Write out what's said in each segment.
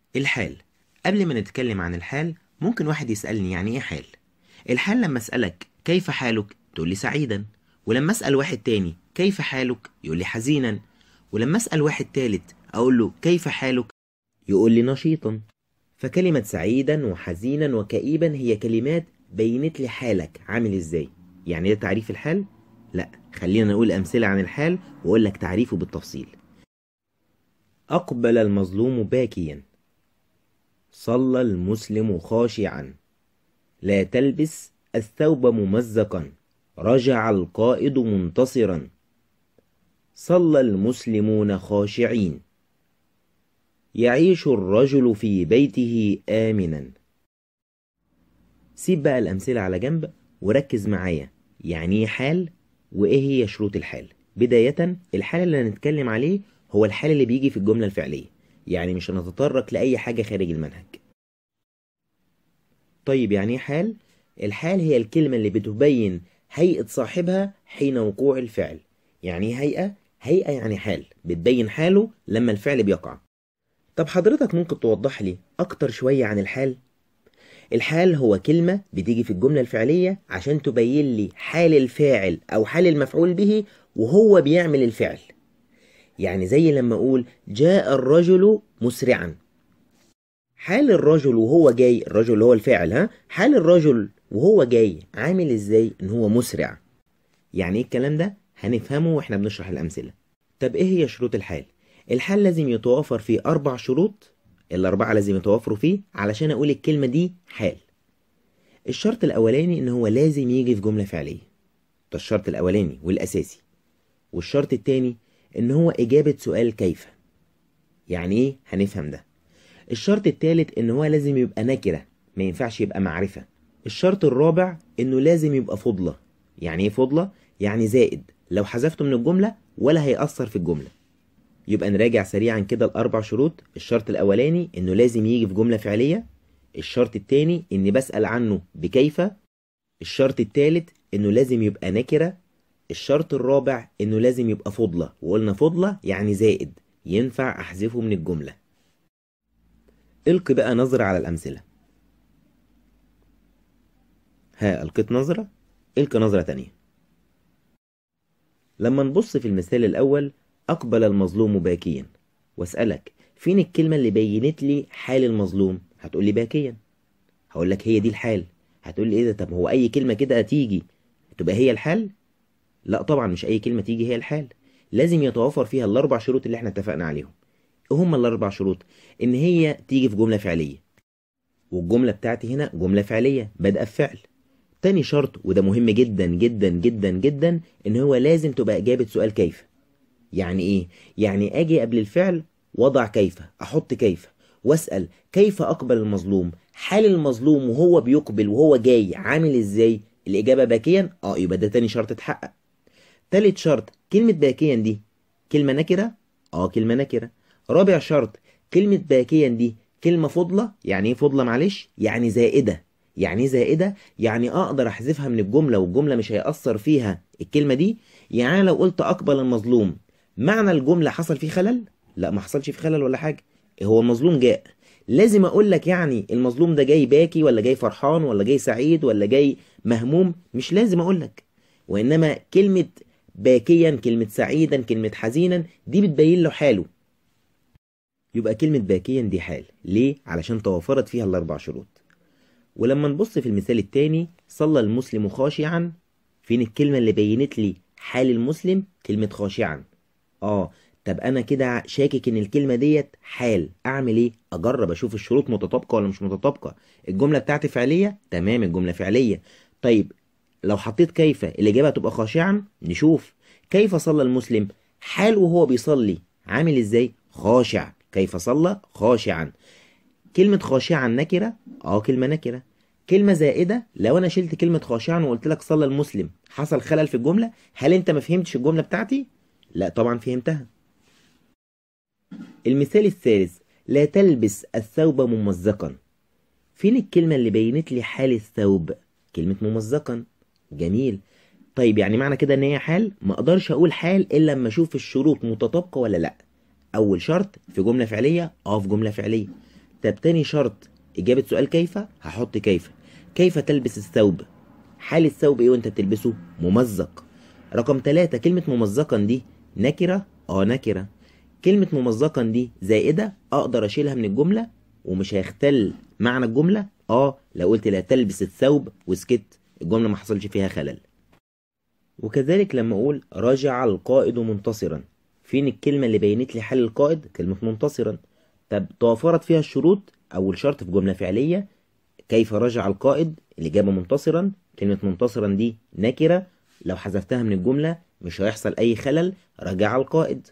الحال قبل ما نتكلم عن الحال ممكن واحد يسألني يعني ايه حال الحال لما اسألك كيف حالك تقول لي سعيدا ولما اسأل واحد تاني كيف حالك يقول لي حزينا ولما اسأل واحد تالت اقول له كيف حالك يقول لي نشيطا فكلمة سعيدا وحزينا وكئيبا هي كلمات بينت لي حالك عامل ازاي يعني ده تعريف الحال لا خلينا نقول امثلة عن الحال واقول لك تعريفه بالتفصيل أقبل المظلوم باكيا صلى المسلم خاشعا لا تلبس الثوب ممزقا رجع القائد منتصرا صلى المسلمون خاشعين يعيش الرجل في بيته آمنا سيب بقى الأمثلة على جنب وركز معايا يعني ايه حال وإيه هي شروط الحال بداية الحال اللي هنتكلم عليه هو الحال اللي بيجي في الجملة الفعلية يعني مش هنتطرق لأي حاجة خارج المنهج طيب يعني ايه حال؟ الحال هي الكلمة اللي بتبين هيئة صاحبها حين وقوع الفعل يعني ايه هيئة؟ هيئة يعني حال بتبين حاله لما الفعل بيقع طب حضرتك ممكن توضح لي أكتر شوية عن الحال؟ الحال هو كلمة بتيجي في الجملة الفعلية عشان تبين لي حال الفاعل أو حال المفعول به وهو بيعمل الفعل يعني زي لما أقول جاء الرجل مسرعا حال الرجل وهو جاي الرجل اللي هو الفاعل ها حال الرجل وهو جاي عامل ازاي ان هو مسرع يعني ايه الكلام ده هنفهمه واحنا بنشرح الامثله طب ايه هي شروط الحال الحال لازم يتوافر فيه اربع شروط الاربعه لازم يتوافروا فيه علشان اقول الكلمه دي حال الشرط الاولاني ان هو لازم يجي في جمله فعليه ده الشرط الاولاني والاساسي والشرط التاني ان هو اجابه سؤال كيف يعني ايه هنفهم ده الشرط التالت ان هو لازم يبقى نكره ما ينفعش يبقى معرفه الشرط الرابع انه لازم يبقى فضله يعني ايه فضله يعني زائد لو حذفته من الجمله ولا هيأثر في الجمله يبقى نراجع سريعا كده الاربع شروط الشرط الاولاني انه لازم يجي في جمله فعليه الشرط التاني اني بسأل عنه بكيف الشرط التالت انه لازم يبقى نكره الشرط الرابع انه لازم يبقى فضله وقلنا فضله يعني زائد ينفع احذفه من الجمله القي بقى نظرة على الأمثلة ها ألقيت نظرة القي نظرة تانية لما نبص في المثال الأول أقبل المظلوم باكيا وأسألك فين الكلمة اللي بينت لي حال المظلوم هتقول لي باكيا هقول لك هي دي الحال هتقول لي ايه ده طب هو اي كلمة كده هتيجي تبقى هي الحال لا طبعا مش اي كلمة تيجي هي الحال لازم يتوافر فيها الاربع شروط اللي احنا اتفقنا عليهم هما الاربع شروط ان هي تيجي في جمله فعليه والجمله بتاعتي هنا جمله فعليه بادئه بفعل تاني شرط وده مهم جدا جدا جدا جدا ان هو لازم تبقى اجابه سؤال كيف يعني ايه يعني اجي قبل الفعل وضع كيف احط كيف واسال كيف اقبل المظلوم حال المظلوم وهو بيقبل وهو جاي عامل ازاي الاجابه باكيا اه يبقى ده تاني شرط اتحقق تالت شرط كلمه باكيا دي كلمه نكره اه كلمه نكره رابع شرط كلمة باكيا دي كلمة فضلة يعني ايه فضلة معلش يعني زائدة يعني ايه زائدة يعني اقدر احذفها من الجملة والجملة مش هيأثر فيها الكلمة دي يعني لو قلت اقبل المظلوم معنى الجملة حصل فيه خلل لا ما حصلش فيه خلل ولا حاجة هو المظلوم جاء لازم اقول لك يعني المظلوم ده جاي باكي ولا جاي فرحان ولا جاي سعيد ولا جاي مهموم مش لازم اقول لك وانما كلمة باكيا كلمة سعيدا كلمة حزينا دي بتبين له حاله يبقى كلمة باكيا دي حال ليه؟ علشان توافرت فيها الأربع شروط ولما نبص في المثال التاني صلى المسلم خاشعا فين الكلمة اللي بينت لي حال المسلم كلمة خاشعا اه طب انا كده شاكك ان الكلمة ديت حال اعمل ايه اجرب اشوف الشروط متطابقة ولا مش متطابقة الجملة بتاعتي فعلية تمام الجملة فعلية طيب لو حطيت كيف الاجابة هتبقى خاشعا نشوف كيف صلى المسلم حال وهو بيصلي عامل ازاي خاشع كيف صلى خاشعا كلمة خاشعا نكرة اه كلمة نكرة كلمة زائدة لو انا شلت كلمة خاشعا وقلت لك صلى المسلم حصل خلل في الجملة هل انت ما فهمتش الجملة بتاعتي لا طبعا فهمتها المثال الثالث لا تلبس الثوب ممزقا فين الكلمة اللي بينت لي حال الثوب كلمة ممزقا جميل طيب يعني معنى كده ان هي حال ما اقدرش اقول حال الا لما اشوف الشروط متطابقة ولا لا اول شرط في جمله فعليه اه في جمله فعليه طب تاني شرط إجابة سؤال كيف هحط كيف كيف تلبس الثوب حال الثوب إيه وأنت بتلبسه ممزق رقم ثلاثة كلمة ممزقا دي نكرة اه نكرة كلمة ممزقا دي زائدة أقدر أشيلها من الجملة ومش هيختل معنى الجملة اه لو قلت لا تلبس الثوب وسكت الجملة ما حصلش فيها خلل وكذلك لما أقول رجع القائد منتصرا فين الكلمة اللي بينت لي حال القائد كلمة منتصرا طب توفرت فيها الشروط أول شرط في جملة فعلية كيف رجع القائد الإجابة منتصرا كلمة منتصرا دي نكرة لو حذفتها من الجملة مش هيحصل أي خلل رجع القائد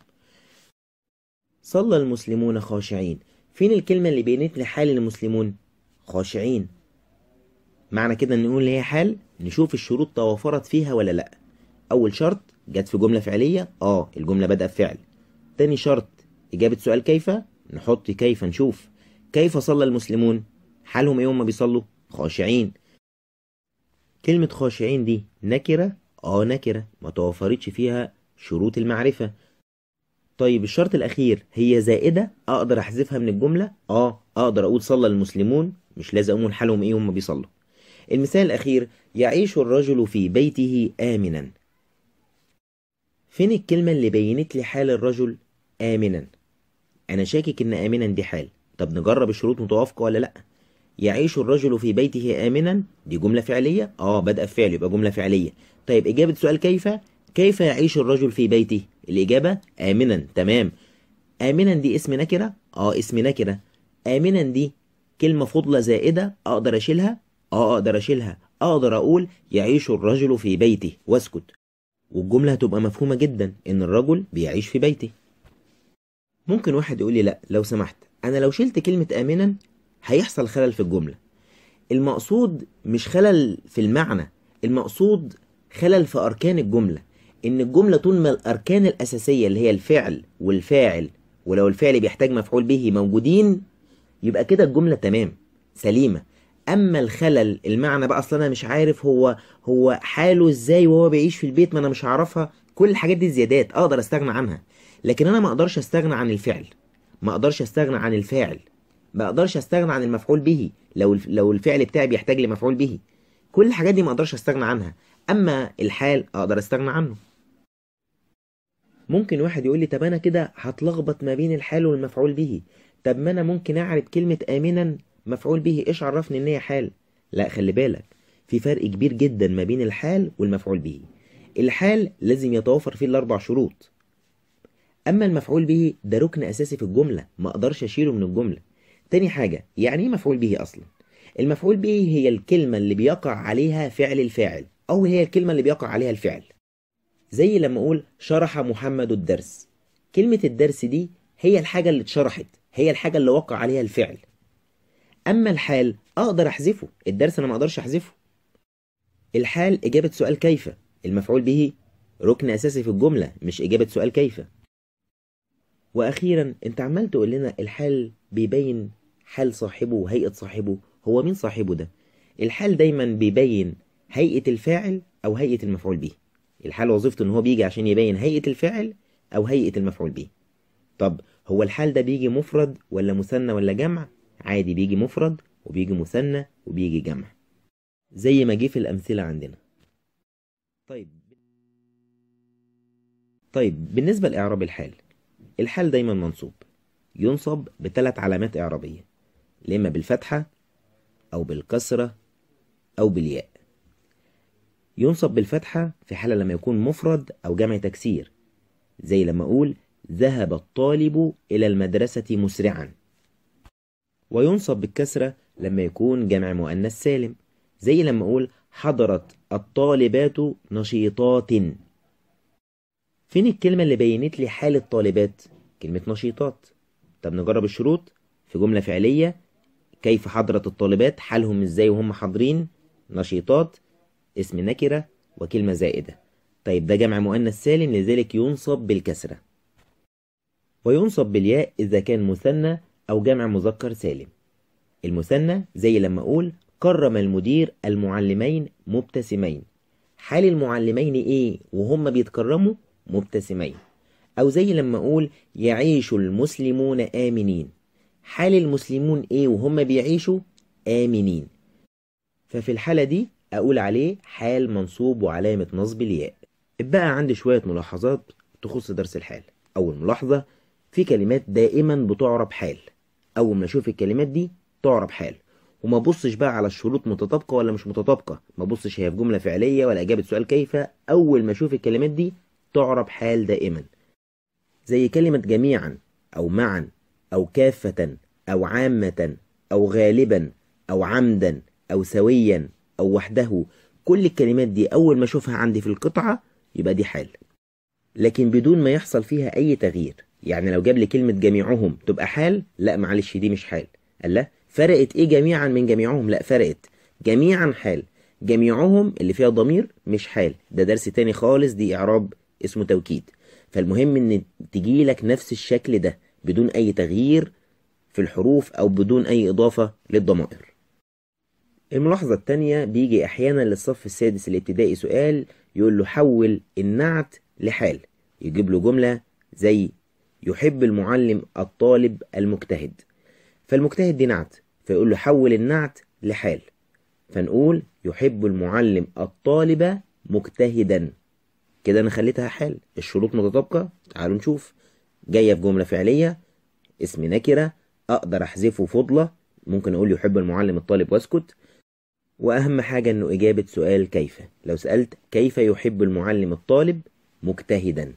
صلى المسلمون خاشعين فين الكلمة اللي بينت لي حال المسلمون خاشعين معنى كده ان نقول هي حال نشوف الشروط توافرت فيها ولا لا اول شرط جت في جملة فعلية اه الجملة بدأ بفعل تاني شرط اجابة سؤال كيف نحط كيف نشوف كيف صلى المسلمون حالهم ايه هما بيصلوا خاشعين كلمة خاشعين دي نكرة اه نكرة ما توفرتش فيها شروط المعرفة طيب الشرط الأخير هي زائدة أقدر أحذفها من الجملة اه أقدر أقول صلى المسلمون مش لازم أقول حالهم ايه هما بيصلوا المثال الأخير يعيش الرجل في بيته آمنا فين الكلمة اللي بينت لي حال الرجل آمنا أنا شاكك إن آمنا دي حال طب نجرب الشروط متوافقة ولا لأ يعيش الرجل في بيته آمنا دي جملة فعلية اه بدأ فعل يبقى جملة فعلية طيب إجابة سؤال كيف كيف يعيش الرجل في بيته الإجابة آمنا تمام آمنا دي اسم نكرة اه اسم نكرة آمنا دي كلمة فضلة زائدة أقدر أشيلها اه أقدر أشيلها أقدر أقول يعيش الرجل في بيته واسكت والجملة هتبقى مفهومة جدا إن الرجل بيعيش في بيته ممكن واحد يقول لي لا لو سمحت أنا لو شلت كلمة آمنا هيحصل خلل في الجملة المقصود مش خلل في المعنى المقصود خلل في أركان الجملة إن الجملة طول ما الأركان الأساسية اللي هي الفعل والفاعل ولو الفعل بيحتاج مفعول به موجودين يبقى كده الجملة تمام سليمة أما الخلل المعنى بقى أصلا أنا مش عارف هو هو حاله إزاي وهو بيعيش في البيت ما أنا مش هعرفها كل الحاجات دي زيادات أقدر أستغنى عنها لكن أنا ما أقدرش أستغنى عن الفعل ما أقدرش أستغنى عن الفاعل ما اقدرش استغنى عن المفعول به لو لو الفعل بتاعي بيحتاج لمفعول به كل الحاجات دي ما اقدرش استغنى عنها اما الحال اقدر استغنى عنه ممكن واحد يقول لي طب انا كده هتلخبط ما بين الحال والمفعول به طب ما انا ممكن اعرف كلمة امنا مفعول به ايش عرفني ان هي حال لا خلي بالك في فرق كبير جدا ما بين الحال والمفعول به الحال لازم يتوافر فيه الاربع شروط اما المفعول به ده ركن اساسي في الجملة ما اقدرش اشيله من الجملة تاني حاجة يعني ايه مفعول به أصلا؟ المفعول به هي الكلمة اللي بيقع عليها فعل الفاعل أو هي الكلمة اللي بيقع عليها الفعل زي لما أقول شرح محمد الدرس كلمة الدرس دي هي الحاجة اللي اتشرحت هي الحاجة اللي وقع عليها الفعل أما الحال أقدر أحذفه الدرس أنا ما أقدرش أحذفه الحال إجابة سؤال كيف المفعول به ركن أساسي في الجملة مش إجابة سؤال كيف وأخيرا أنت عمال تقول لنا الحال بيبين حال صاحبه وهيئة صاحبه هو مين صاحبه ده الحال دايما بيبين هيئة الفاعل أو هيئة المفعول به الحال وظيفته إن هو بيجي عشان يبين هيئة الفاعل أو هيئة المفعول به طب هو الحال ده بيجي مفرد ولا مثنى ولا جمع عادي بيجي مفرد وبيجي مثنى وبيجي جمع زي ما جه في الأمثلة عندنا طيب طيب بالنسبة لإعراب الحال الحال دايما منصوب ينصب بثلاث علامات إعرابية إما بالفتحة أو بالكسرة أو بالياء ينصب بالفتحة في حالة لما يكون مفرد أو جمع تكسير زي لما أقول ذهب الطالب إلى المدرسة مسرعا وينصب بالكسرة لما يكون جمع مؤنث سالم زي لما أقول حضرت الطالبات نشيطات فين الكلمة اللي بينت لي حال الطالبات كلمة نشيطات طب نجرب الشروط في جملة فعلية كيف حضرت الطالبات حالهم ازاي وهم حاضرين نشيطات اسم نكرة وكلمة زائدة طيب ده جمع مؤنث سالم لذلك ينصب بالكسرة وينصب بالياء إذا كان مثنى أو جمع مذكر سالم المثنى زي لما أقول كرم المدير المعلمين مبتسمين حال المعلمين إيه وهم بيتكرموا مبتسمين أو زي لما أقول يعيش المسلمون آمنين حال المسلمون ايه وهم بيعيشوا آمنين ففي الحالة دي أقول عليه حال منصوب وعلامة نصب الياء بقى عندي شوية ملاحظات تخص درس الحال أول ملاحظة في كلمات دائما بتعرب حال أول ما أشوف الكلمات دي تعرب حال وما بصش بقى على الشروط متطابقة ولا مش متطابقة ما بصش هي في جملة فعلية ولا إجابة سؤال كيف أول ما أشوف الكلمات دي تعرب حال دائما زي كلمة جميعا أو معا أو كافة أو عامة أو غالبا أو عمدا أو سويا أو وحده كل الكلمات دي أول ما أشوفها عندي في القطعة يبقى دي حال لكن بدون ما يحصل فيها أي تغيير يعني لو جاب لي كلمة جميعهم تبقى حال لا معلش دي مش حال قال لا فرقت ايه جميعا من جميعهم لا فرقت جميعا حال جميعهم اللي فيها ضمير مش حال ده درس تاني خالص دي اعراب اسمه توكيد فالمهم ان تجي لك نفس الشكل ده بدون اي تغيير في الحروف او بدون اي اضافة للضمائر الملاحظة التانية بيجي احيانا للصف السادس الابتدائي سؤال يقول له حول النعت لحال يجيب له جملة زي يحب المعلم الطالب المجتهد فالمجتهد دي نعت فيقول له حول النعت لحال فنقول يحب المعلم الطالب مجتهدا كده انا خليتها حال الشروط متطابقة تعالوا نشوف جاية في جملة فعلية اسم نكرة اقدر احذفه فضلة ممكن اقول يحب المعلم الطالب واسكت واهم حاجة انه اجابة سؤال كيف لو سألت كيف يحب المعلم الطالب مجتهدا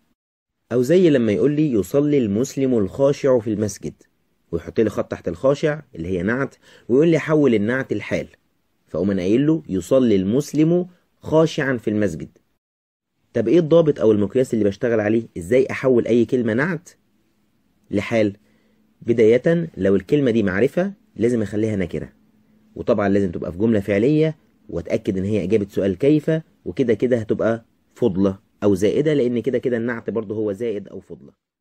او زي لما يقول لي يصلي المسلم الخاشع في المسجد ويحط لي خط تحت الخاشع اللي هي نعت ويقول لي حول النعت الحال فاقوم انا قايل له يصلي المسلم خاشعا في المسجد طب ايه الضابط او المقياس اللي بشتغل عليه ازاي احول اي كلمة نعت لحال بداية لو الكلمة دي معرفة لازم اخليها نكرة وطبعا لازم تبقى في جملة فعلية واتأكد ان هي اجابة سؤال كيف وكده كده هتبقى فضلة او زائدة لان كده كده النعت برضه هو زائد او فضلة